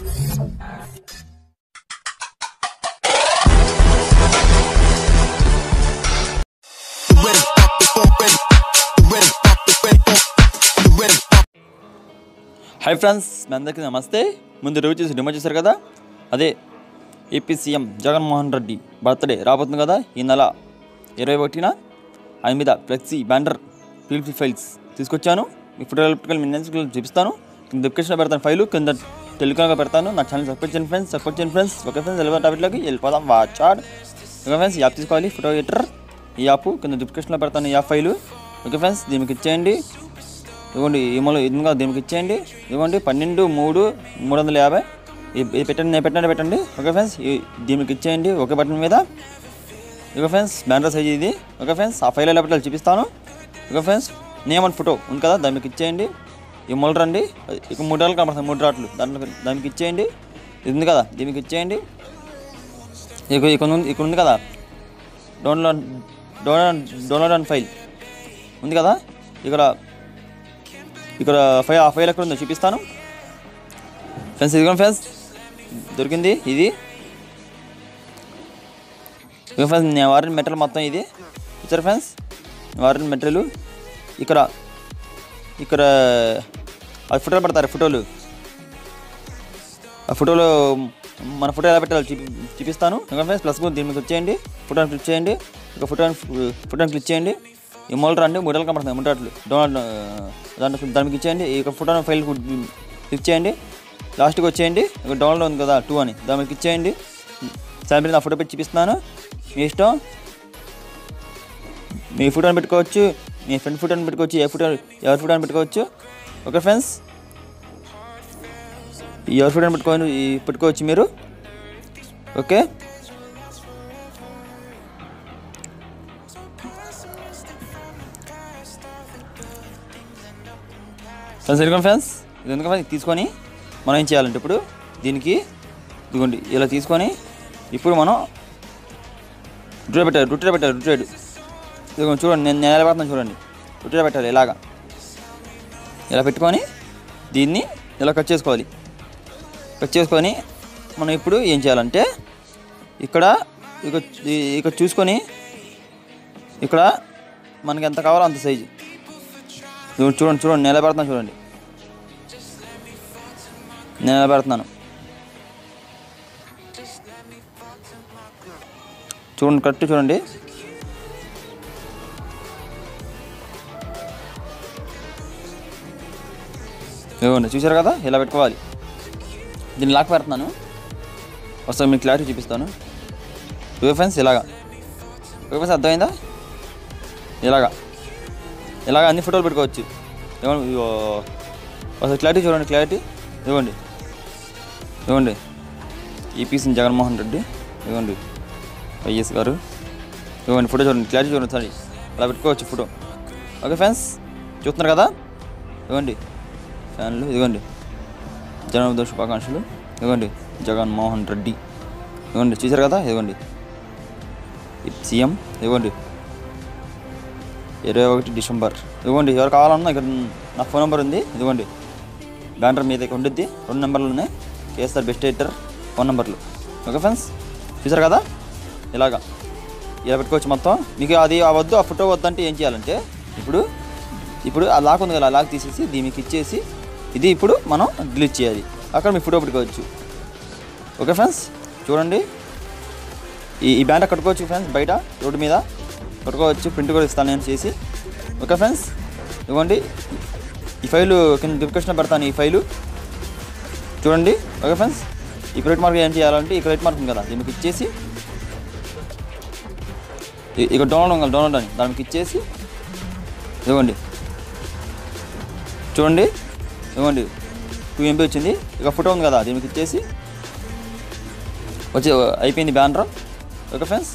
hi friends మీ అందరికీ నమస్తే ముందు రోజు చూసి డిమో చూశారు కదా అదే AP CM Jaganmohan Reddy birthday రాబోతుంది కదా ఈ నెల ఇరవై ఒకటిన ఆయన మీద ఫ్లెక్సీ బ్యానర్ పీల్ఫీ ఫైల్స్ తీసుకొచ్చాను మీ ఫోటో ఎలక్ట్రికల్ మీ నెక్స్ట్ చూపిస్తాను కింద డిస్క్రిప్షన్లో పెడతాను ఫైలు కింద టెలిగ్రామ్గా పెడతాను నా ఛానల్ సపోర్ట్ చేయండి ఫ్రెండ్స్ సపోర్ట్ చేయండి ఫ్రెండ్స్ ఓకే ఫ్రెండ్స్ ఎలివర్ టాపిక్లోకి వెళ్ళిపోదాం వాచాడ్ ఓకే ఫ్రెండ్స్ ఈ యాప్ తీసుకోవాలి ఫోటో ఎడిటర్ ఈ యాప్ కింద డిస్క్రిప్షన్లో పెడతాను ఈ యాప్ ఫైలు ఓకే ఫ్రెండ్స్ దీనికి ఇచ్చేయండి ఇదిగోండి ఈమలో ఇదిగా దీనికి ఇచ్చేయండి ఇదిగోండి పన్నెండు మూడు మూడు వందల యాభై ఇది ఇది పెట్టండి నేను పెట్టండి పెట్టండి ఓకే ఫ్రెండ్స్ ఈ- దీనికి ఇచ్చేయండి ఒకే బటన్ మీద ఓకే ఫ్రెండ్స్ బ్యానర్ సైజ్ ఇది ఓకే ఫ్రెండ్స్ ఆ ఫైల్ ఎలా పెట్టాలి చూపిస్తాను okay friends name and photo ఉంది కదా దానికి ఇచ్చేయండి ఈ మొదలు రండి ఇక మూడు రాళ్ళు కనబడుతుంది మూడు రాట్లు దాంట్లో దానికి ఇచ్చేయండి ఇది ఉంది కదా దీనికి ఇచ్చేయండి ఇక ఇక్కడ ఉంది ఇక్కడ ఉంది కదా download download download and file ఉంది కదా ఇక్కడ ఇక్కడ ఫైల్ ఆ ఫైల్ ఎక్కడ ఉందో చూపిస్తాను ఫ్రెండ్స్ ఇదిగోండి ఫ్రెండ్స్ దొరికింది ఇది ఇదిగో ఫ్రెండ్స్ నేను వాడిన మెటీరియల్ మొత్తం ఇది ఇచ్చారు ఫ్రెండ్స్ వాడిన మెటీరియల్ ఇక్కడ ఇక్కడ ఆ ఫోటోలు పెడతారు ఫోటోలు ఆ ఫోటోలో మన ఫోటో ఎలా పెట్టాలో చూపి చూపిస్తాను ఇంకా ఫ్రెండ్స్ ప్లస్ దీని మీద వచ్చేయండి ఫోటోని క్లిక్ చేయండి ఇక ఫోటోని ఫోటోని క్లిక్ చేయండి ఈ మూల రండి మూడలు కనబడుతుంది మూడట్లు డౌన్లోడ్ దాంట్లో దానికి ఇచ్చేయండి ఇక ఫోటో ఫైల్ క్లిక్ చేయండి లాస్ట్కి వచ్చేయండి ఇక డౌన్లోడ్ ఉంది కదా టూ అని దానికి ఇచ్చేయండి శాంపిల్ నా ఫోటో పెట్టి చూపిస్తున్నాను మీ ఇష్టం మీ ఫోటోని పెట్టుకోవచ్చు మీ ఫ్రెండ్ ఫోటోని పెట్టుకోవచ్చు ఏ ఫోటో ఎవరి ఫోటోని పెట్టుకోవచ్చు ఓకే ఫ్రెండ్స్ ఎవరి ఫోటోని పెట్టుకోని ఈ పెట్టుకోవచ్చు మీరు ఓకే ఫ్రెండ్స్ ఎందుకంటే ఫ్రెండ్స్ ఇది ఎందుకంటే ఫ్రెండ్స్ తీసుకొని మనం ఏం చేయాలంటే ఇప్పుడు దీనికి ఇదిగోండి ఇలా తీసుకొని ఇప్పుడు మనం రుట్టే పెట్టాలి రుట్టే పెట్టాలి రుట్టేడు ఇదిగోండి చూడండి నేను నేను ఎలా పెడతాను చూడండి రుట్టే పెట్టాలి ఇలాగా ఇలా పెట్టుకొని దీన్ని ఇలా కట్ చేసుకోవాలి కట్ చేసుకొని మనం ఇప్పుడు ఏం చేయాలంటే ఇక్కడ ఇక ఇక చూసుకొని ఇక్కడ మనకి ఎంత కావాలో అంత సైజు ఇదిగోండి చూడండి చూడండి నేను ఎలా పెడుతున్నాను చూడండి నేను ఎలా పెడుతున్నాను చూడండి కరెక్ట్ చూడండి ఇదిగోండి చూసారు కదా ఇలా పెట్టుకోవాలి దీన్ని లాక్ పెడుతున్నాను ఒకసారి మీకు క్లారిటీ చూపిస్తాను టూ ఫ్రెండ్స్ ఇలాగా టూ ఫ్రెండ్స్ అర్థమైందా ఇలాగా ఇలాగ అన్ని ఫోటోలు పెట్టుకోవచ్చు ఇదిగోండి ఇగో ఒకసారి క్లారిటీ చూడండి క్లారిటీ ఇదిగోండి ఇదిగోండి ఈపీసీ జగన్మోహన్ రెడ్డి ఇదిగోండి వైఎస్ గారు ఇదిగోండి ఫోటో చూడండి క్లారిటీ చూడండి సారీ అలా పెట్టుకోవచ్చు ఫోటో ఓకే ఫ్రెండ్స్ చూస్తున్నారు కదా ఇదిగోండి ఫ్యాన్లు ఇదిగోండి జన్మదిన శుభాకాంక్షలు ఇదిగోండి జగన్మోహన్ రెడ్డి ఇదిగోండి చూశారు కదా ఇదిగోండి సీఎం ఇదిగోండి ఇరవై ఒకటి డిసెంబర్ ఇదిగోండి ఎవరు కావాలన్నా ఇక్కడ నా ఫోన్ నెంబర్ ఉంది ఇదిగోండి బ్యానర్ మీద ఇక్కడ ఉండిద్ది రెండు నెంబర్లు ఉన్నాయి కేఎస్ఆర్ బెస్ట్ ఎడిటర్ ఫోన్ నెంబర్లు ఓకే ఫ్రెండ్స్ చూసారు కదా ఇలాగా ఇలా పెట్టుకోవచ్చు మొత్తం మీకు అది ఆ వద్దు ఆ ఫోటో వద్దు అంటే ఏం చేయాలంటే ఇప్పుడు ఇప్పుడు ఆ లాక్ ఉంది కదా ఆ లాక్ తీసేసి దీనికి ఇచ్చేసి ఇది ఇప్పుడు మనం డిలీట్ చేయాలి అక్కడ మీ ఫోటో పెట్టుకోవచ్చు ఓకే ఫ్రెండ్స్ చూడండి ఈ ఈ బ్యానర్ కట్టుకోవచ్చు ఫ్రెండ్స్ బయట రోడ్డు మీద కట్టుకోవచ్చు ప్రింట్ కూడా ఇస్తాను నేను చేసి ఓకే ఫ్రెండ్స్ ఇవ్వండి ఈ ఫైలు కింద డిస్క్రిప్షన్ పెడతాను ఈ ఫైలు చూడండి ఓకే ఫ్రెండ్స్ ఈ క్రెడిట్ మార్క్ ఏం చేయాలంటే ఈ క్రెడిట్ మార్క్ ఉంది కదా దీనికి ఇచ్చేసి ఇ- ఇక డౌన్లోడ్ ఉంది కదా, డౌన్లోడ్ అని దానికి ఇచ్చేసి ఇవ్వండి చూడండి ఇవ్వండి టూ ఎంబీ వచ్చింది ఇక ఫోటో ఉంది కదా దీనికి ఇచ్చేసి వచ్చి అయిపోయింది బ్యానర్ ఓకే ఫ్రెండ్స్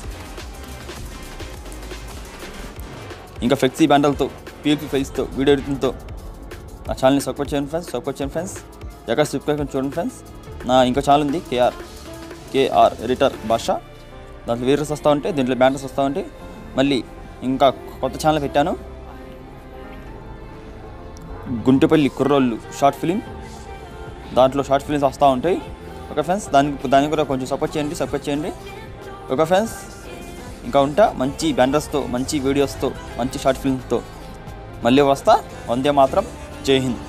ఇంకా ఫ్లెక్సీ బ్యాండల్తో పీఎల్పీ ఫైల్స్తో వీడియో ఎడిటింగ్తో నా ఛానల్ని సపోర్ట్ చేయండి ఫ్రెండ్స్ సపోర్ట్ చేయండి ఫ్రెండ్స్ ఎక్కడ సబ్స్క్రైబ్ చూడండి ఫ్రెండ్స్ నా ఇంకో ఛానల్ ఉంది కేఆర్ కేఆర్ ఎడిటర్ భాష దాంట్లో వీడియోస్ వస్తూ ఉంటాయి దీంట్లో బ్యానర్స్ వస్తూ ఉంటాయి మళ్ళీ ఇంకా కొత్త ఛానల్ పెట్టాను గుంటపల్లి కుర్రోళ్ళు షార్ట్ ఫిలిం దాంట్లో షార్ట్ ఫిల్మ్స్ వస్తూ ఉంటాయి ఓకే ఫ్రెండ్స్ దానికి దానికి కూడా కొంచెం సపోర్ట్ చేయండి సపోర్ట్ చేయండి ఓకే ఫ్రెండ్స్ ఇంకా ఉంటా మంచి బ్యానర్స్తో మంచి వీడియోస్తో మంచి షార్ట్ ఫిల్మ్స్తో మళ్ళీ వస్తా వందే మాత్రం జై హింద్